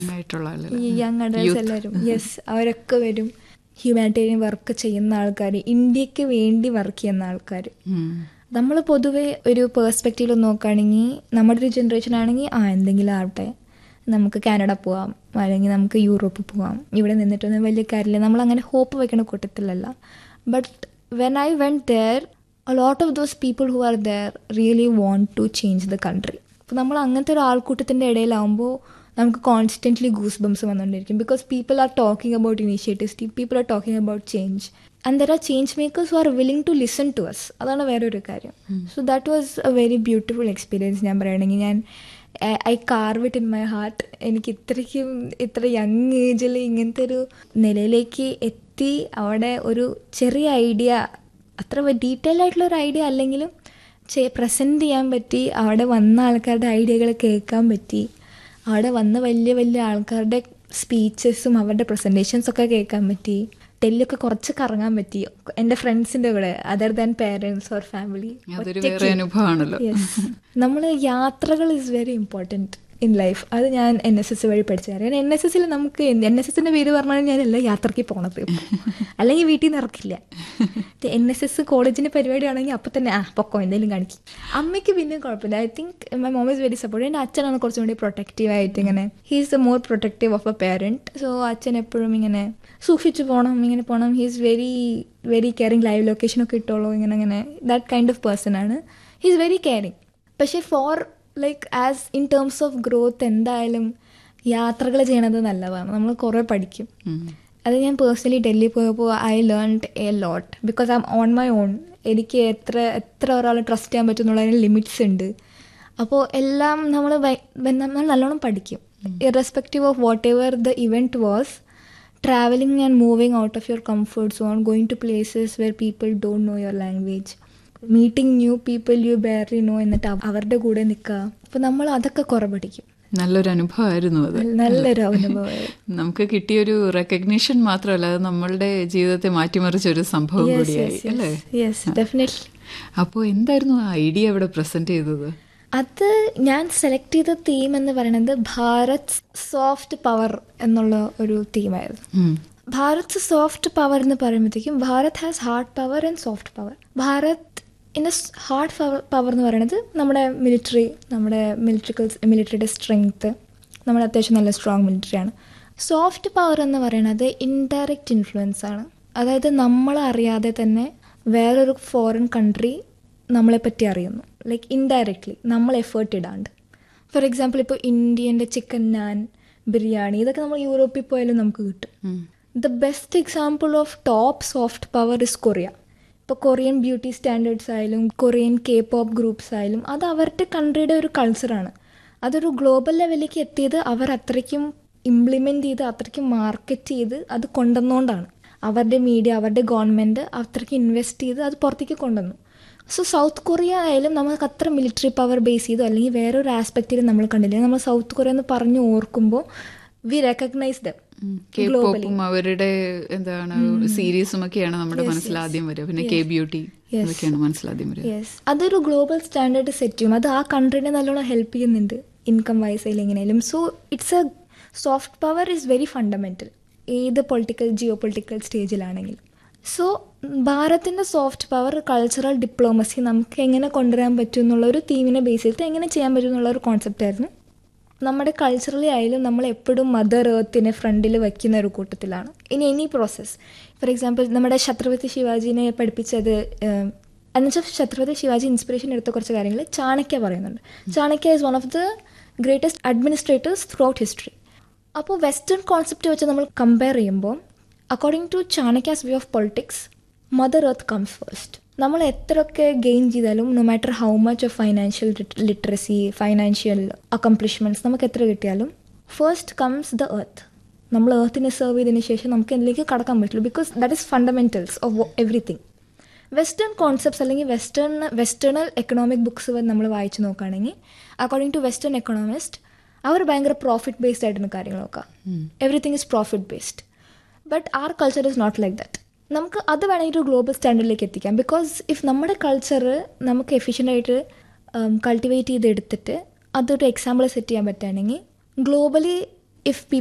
ആയിട്ടുള്ള ആളുകൾ ഈ യങ് അഡൽസ് എല്ലാവരും യെസ് അവരൊക്കെ വരും ഹ്യൂമാനിറ്റേറിയൻ വർക്ക് ചെയ്യുന്ന ആൾക്കാർ ഇന്ത്യക്ക് വേണ്ടി വർക്ക് ചെയ്യുന്ന ആൾക്കാർ ഉം. നമ്മൾ പൊതുവെ ഒരു പേഴ്സ്പെക്റ്റീവിൽ നോക്കുകയാണെങ്കിൽ നമ്മുടെ ഒരു ജനറേഷൻ ആണെങ്കിൽ ആ എന്തെങ്കിലും ആവട്ടെ നമുക്ക് കാനഡ പോവാം അല്ലെങ്കിൽ നമുക്ക് യൂറോപ്പ് പോവാം ഇവിടെ നിന്നിട്ടൊന്നും വലിയ കാര്യമില്ല നമ്മൾ അങ്ങനെ ഹോപ്പ് വെക്കണ കൂട്ടത്തിലല്ല but when I went there a lot of those people who are there really want to change the country അപ്പോൾ നമ്മൾ അങ്ങനത്തെ ഒരു ആൾക്കൂട്ടത്തിൻ്റെ ഇടയിലാവുമ്പോൾ നമുക്ക് കോൺസ്റ്റൻ്റ്ലി ഗൂസ് ബംസ് വന്നുകൊണ്ടിരിക്കും because people are talking about initiatives people are talking about change and there are change makers who are willing to listen to us അതാണ് വേറൊരു കാര്യം so that was a very beautiful experience ഞാൻ പറയുകയാണെങ്കിൽ ഞാൻ I carve it in my heart എനിക്ക് ഇത്രയ്ക്കും ഇത്ര young ഏജിൽ ഇങ്ങനത്തെ ഒരു നിലയിലേക്ക് എത്തി അവിടെ ഒരു ചെറിയ ഐഡിയ അത്ര ഡീറ്റെയിൽ ആയിട്ടുള്ള ഒരു ഐഡിയ അല്ലെങ്കിലും പ്രസൻറ്റ് ചെയ്യാൻ പറ്റി അവിടെ വന്ന ആൾക്കാരുടെ ഐഡിയകൾ കേൾക്കാൻ പറ്റി അവിടെ വന്ന വലിയ വലിയ ആൾക്കാരുടെ സ്പീച്ചസും അവരുടെ പ്രസൻറ്റേഷൻസ് ഒക്കെ കേൾക്കാൻ പറ്റി ഡൽഹിയൊക്കെ കുറച്ച് കറങ്ങാൻ പറ്റി എൻ്റെ ഫ്രണ്ട്സിൻ്റെ കൂടെ other than parents or family അതൊരു വേറെ അനുഭവമാണല്ലോ യെസ് നമ്മൾ യാത്രകൾ is very important in life അത് ഞാൻ എൻ എസ് എസ് വഴി പഠിച്ചു കാരണം എൻ എസ് എസിൽ നമുക്ക് എൻ എസ് എസിൻ്റെ പേര് പറഞ്ഞാൽ ഞാൻ എല്ലാ യാത്രയ്ക്ക് പോണത് അല്ലെങ്കിൽ വീട്ടിൽ നിന്ന് ഇറക്കില്ല എൻ എസ് എസ് കോളേജിൻ്റെ പരിപാടിയാണെങ്കിൽ അപ്പം തന്നെ ആ പൊക്കോ എന്തെങ്കിലും കാണിക്കും അമ്മയ്ക്ക് പിന്നെ കുഴപ്പമില്ല I think my mom is very support എൻ്റെ അച്ഛനാണ് കുറച്ചും കൂടി പ്രൊട്ടക്റ്റീവ് ആയിട്ട് ഇങ്ങനെ he is the more protective of a parent so അച്ഛൻ എപ്പോഴും ഇങ്ങനെ സൂക്ഷിച്ചു പോകണം ഇങ്ങനെ പോകണം he is very very caring live ലൊക്കേഷനൊക്കെ ഇട്ടോളൂ ഇങ്ങനെ അങ്ങനെ ദാറ്റ് കൈൻഡ് ഓഫ് പേഴ്സൺ ആണ് ഹീ ഈസ് വെരി കെയറിങ് പക്ഷേ for like as in terms of growth എന്തായാലും യാത്രകൾ ചെയ്യണത് നല്ലതാണ് നമ്മൾ കുറേ പഠിക്കും ഉം. അത് ഞാൻ പേഴ്സണലി ഡൽഹി പോയപ്പോൾ I learned a lot because I'm on my own എനിക്ക് എത്ര എത്ര ഒരാളെ ട്രസ്റ്റ് ചെയ്യാൻ പറ്റും എന്നുള്ളതിന് ലിമിറ്റ്സ് ഉണ്ട് അപ്പോൾ എല്ലാം നമ്മൾ നമ്മൾ നല്ലോണം പഠിക്കും irrespective of whatever the event was travelling and moving out of your comfort zone going to places where people don't know your language meeting new people you barely know എന്നിട്ട് അവ- അവരുടെ കൂടെ നിൽക്കുക അപ്പോൾ നമ്മൾ അതൊക്കെ കുറേ പഠിക്കും നല്ലൊരു അനുഭവമായിരുന്നു അത് നല്ലൊരു അനുഭവമായിരുന്നു നമുക്ക് കിട്ടിയൊരു റെക്കഗ്നീഷൻ മാത്രമല്ല അത് നമ്മളുടെ ജീവിതത്തെ മാറ്റിമറിച്ച ഒരു സംഭവം കൂടിയായി അല്ലേ യെസ് ഡെഫിനറ്റ്ലി അപ്പോൾ എന്തായിരുന്നു ആ ഐഡിയ ഇവിടെ പ്രസന്റ് ചെയ്തത് അത് ഞാൻ സെലക്ട് ചെയ്ത തീം എന്ന് പറയുന്നത് ഭാരത് സോഫ്റ്റ് പവർ എന്നുള്ള ഒരു തീമായിരുന്നു ഉം. ഭാരത് സോഫ്റ്റ് പവർ എന്ന് പറയുമ്പോഴത്തേക്കും Bharat has hard power and soft power Bharat ഇൻ്റെ ഹാർഡ് പവർ പവർ എന്ന് പറയുന്നത് നമ്മുടെ മിലിറ്ററി നമ്മുടെ മിലിറ്ററിക്കൽ മിലിറ്ററിയുടെ സ്ട്രെങ്ത്ത് നമ്മുടെ അത്യാവശ്യം നല്ല സ്ട്രോങ് മിലിറ്ററിയാണ് സോഫ്റ്റ് പവർ എന്ന് പറയുന്നത് ഇൻഡയറക്റ്റ് ഇൻഫ്ലുവൻസ് ആണ് അതായത് നമ്മൾ അറിയാതെ തന്നെ വേറൊരു ഫോറിൻ കൺട്രി നമ്മളെപ്പറ്റി അറിയുന്നു ലൈക്ക് ഇൻഡയറക്റ്റ്ലി നമ്മൾ എഫേർട്ട് ഇടാണ്ട് ഫോർ എക്സാമ്പിൾ ഇപ്പോൾ ഇന്ത്യൻ്റെ ചിക്കൻ നാൻ ബിരിയാണി ഇതൊക്കെ നമ്മൾ യൂറോപ്പിൽ പോയാലും നമുക്ക് കിട്ടും ഉം. The best example of top soft power is Korea ഇപ്പോൾ കൊറിയൻ ബ്യൂട്ടി സ്റ്റാൻഡേർഡ്സ് ആയാലും കൊറിയൻ കെ പോപ്പ് ഗ്രൂപ്പ്സ് ആയാലും അത് അവരുടെ കൺട്രിയുടെ ഒരു കൾച്ചറാണ് അതൊരു ഗ്ലോബൽ ലെവലിലേക്ക് എത്തിയത് അവർ അത്രയ്ക്കും ഇംപ്ലിമെൻ്റ് ചെയ്ത് അത്രയ്ക്കും മാർക്കറ്റ് ചെയ്ത് അത് കൊണ്ടുവന്നുകൊണ്ടാണ് അവരുടെ മീഡിയ അവരുടെ ഗവൺമെൻറ് അത്രയ്ക്ക് ഇൻവെസ്റ്റ് ചെയ്ത് അത് പുറത്തേക്ക് കൊണ്ടുവന്നു സോ സൗത്ത് കൊറിയ ആയാലും നമുക്ക് അത്ര മിലിറ്ററി പവർ ബേസ് ചെയ്തോ അല്ലെങ്കിൽ വേറൊരു ആസ്പെക്റ്റിൽ നമ്മൾ കണ്ടില്ല നമ്മൾ സൗത്ത് കൊറിയ എന്ന് പറഞ്ഞു ഓർക്കുമ്പോൾ വി റെക്കഗ്നൈസ് ദം ഉം. കെ പോപ്പും അവരുടെ എന്താണ് സീരീസും ഒക്കെയാണ് നമ്മുടെ മനസ്സിൽ ആദ്യം വരിക പിന്നെ കെ ബ്യൂട്ടി അതൊക്കെയാണ് മനസ്സിലാദ്യം വരിക യെസ് അതൊരു ഗ്ലോബൽ സ്റ്റാൻഡേർഡ് സെറ്റ് ചെയ്യും അത് ആ കൺട്രീനെ നല്ലോണം ഹെൽപ്പ് ചെയ്യുന്നുണ്ട് ഇൻകം വൈസ് ആയാലും എങ്ങനെയാലും so it's a soft power is very fundamental ഏത് പൊളിറ്റിക്കൽ ജിയോ പൊളിറ്റിക്കൽ സ്റ്റേജിലാണെങ്കിലും സോ ഭാരതിൻ്റെ സോഫ്റ്റ് പവർ കൾച്ചറൽ ഡിപ്ലോമസി നമുക്ക് എങ്ങനെ കൊണ്ടുവരാൻ പറ്റും എന്നുള്ള ഒരു തീമിനെ ബേസ് ചെയ്തിട്ട് എങ്ങനെ ചെയ്യാൻ പറ്റും എന്നുള്ള ഒരു കോൺസെപ്റ്റ് ആയിരുന്നു നമ്മുടെ കൾച്ചറലി ആയാലും നമ്മൾ എപ്പോഴും മദർ എർത്തിനെ ഫ്രണ്ടിൽ വയ്ക്കുന്ന ഒരു കൂട്ടത്തിലാണ് ഇനി എനി പ്രോസസ്സ് ഫോർ എക്സാമ്പിൾ നമ്മുടെ ഛത്രപതി ശിവാജിനെ പഠിപ്പിച്ചത് എന്നുവെച്ചാൽ ഛത്രപതി ശിവാജി ഇൻസ്പിറേഷൻ എടുത്ത കുറച്ച് കാര്യങ്ങൾ ചാണക്യ പറയുന്നുണ്ട് Chanakya is one of the greatest administrators throughout history അപ്പോൾ വെസ്റ്റേൺ കോൺസെപ്റ്റ് വെച്ച് നമ്മൾ കമ്പയർ ചെയ്യുമ്പോൾ according to Chanakya's view of politics mother earth comes first നമ്മൾ എത്രയൊക്കെ ഗെയിൻ ചെയ്താലും no matter how much of financial literacy financial accomplishments നമുക്ക് എത്ര കിട്ടിയാലും ഫസ്റ്റ് കംസ് ദ എർത്ത് നമ്മൾ എർത്തിനെ സെർവ് ചെയ്തതിന് ശേഷം നമുക്ക് എന്തിലേക്ക് കടക്കാൻ പറ്റുള്ളൂ because that is fundamentals of everything western concepts അല്ലെങ്കിൽ വെസ്റ്റേൺ വെസ്റ്റേണൽ എക്കണോമിക് ബുക്സ് നമ്മൾ വായിച്ച് നോക്കുകയാണെങ്കിൽ അക്കോർഡിംഗ് ടു വെസ്റ്റേൺ എക്കണോമിസ്റ്റ് അവർ ഭയങ്കര പ്രോഫിറ്റ് ബേസ്ഡ് ആയിട്ടാണ് കാര്യങ്ങൾ നോക്കുക everything is profit based but our culture is not like that നമുക്ക് അത് വേണമെങ്കിൽ ഒരു ഗ്ലോബൽ സ്റ്റാൻഡേർഡിലേക്ക് എത്തിക്കാം ബിക്കോസ് ഇഫ് നമ്മുടെ കൾച്ചർ നമുക്ക് എഫിഷ്യൻ്റ് ആയിട്ട് കൾട്ടിവേറ്റ് ചെയ്ത് എടുത്തിട്ട് അതൊരു എക്സാമ്പിൾ സെറ്റ് ചെയ്യാൻ പറ്റുകയാണെങ്കിൽ ഗ്ലോബലി ഇഫ്